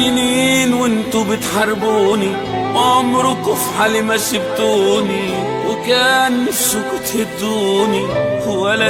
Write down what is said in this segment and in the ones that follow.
سنين وانتوا بتحاربوني عمركوا في حالي ما سبتوني وكان نفسكوا تهدوني ولا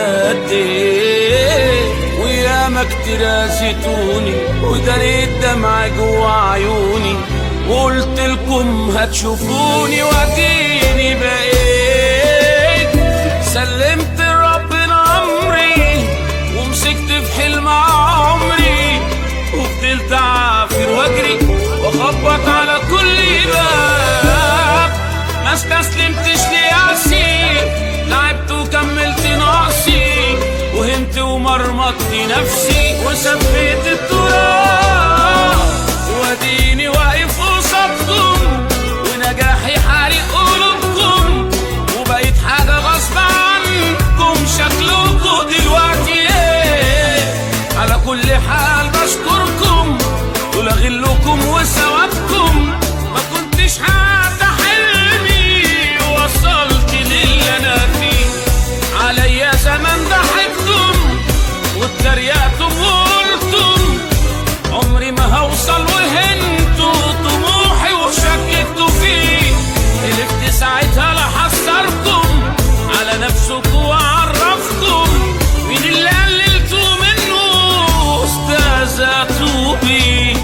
تهديت وياما كتير اذيتوني وداريت دمع جوا عيوني وقلت لكم هتشوفوني واديني بقيت سلمت ربنا امري ومسكت في حلم عمري وفضلت اعافر واجري واخبط على كل باب ما استسلمتش ليأسي لعبت وكملت نقصي وهنت ومرمطت نفسي وسبيت التراب واديني واقف قصادكم ونجاحي حارق قلوبكم وبقيت حاجة غصب عنكم شكلكم دلوقتي ايه على كل حال بشكركم دول غلكم وثوابكم ما كنتش حتى حلمي وصلت للي انا فيه عليا زمان ضحكتم واتريقتم وقلتم عمري ما هوصل وهنتوا طموحي وشككتوا فيه قلبت ساعتها لحذركم على نفسكم وعرفكم مين اللي قللتوا منه استاذتوا بيه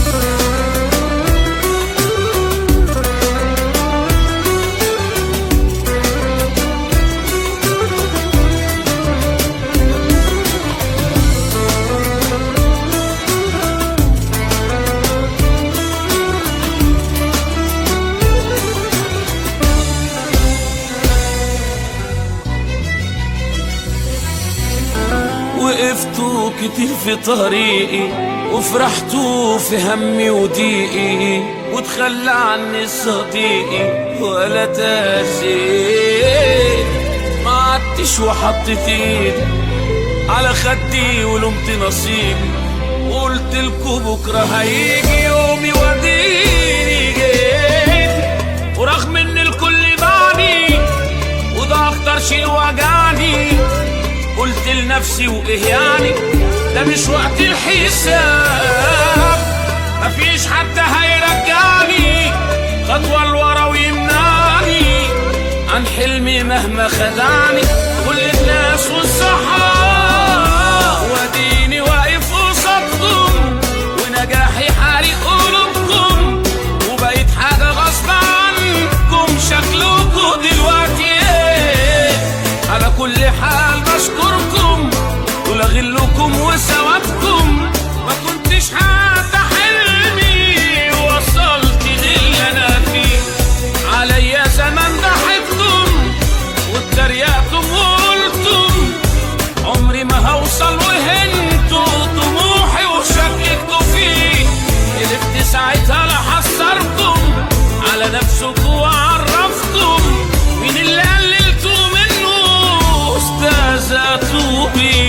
وقفتوا كتير في طريقي وفرحتوا في همي وضيقي وتخلى عني صديقي ولا تأذيت ما عدتش وحطيت ايدي على خدي ولمت نصيبي وقلت لكم بكره هيجي يوم يوديني جيت ورغم ان الكل بعدي وده اخطر شيء وجعني قلت لنفسي وايه يعني ده مش وقت الحساب مفيش حد هيرجعني خطوة لورا ويمنعني عن حلمي مهما خدعني كل الناس والصحاب واديني واقف قصادكم ونجاحي حارق قلوبكم وبقيت حاجة غصب عنكم شكلكم دلوقتي ايه على كل حال بشكركم دول غلكم وثوابكم ما كنتش حتى حلمي وصلت للي انا فيه عليا زمان ضحكتم واتريقتم وقلتم عمري ما هوصل وهنتوا طموحي وشككتوا فيه قلبت ساعتها لحذركم على نفسكم وعرفتم مين اللي قللتوا منه استاذتوا بيه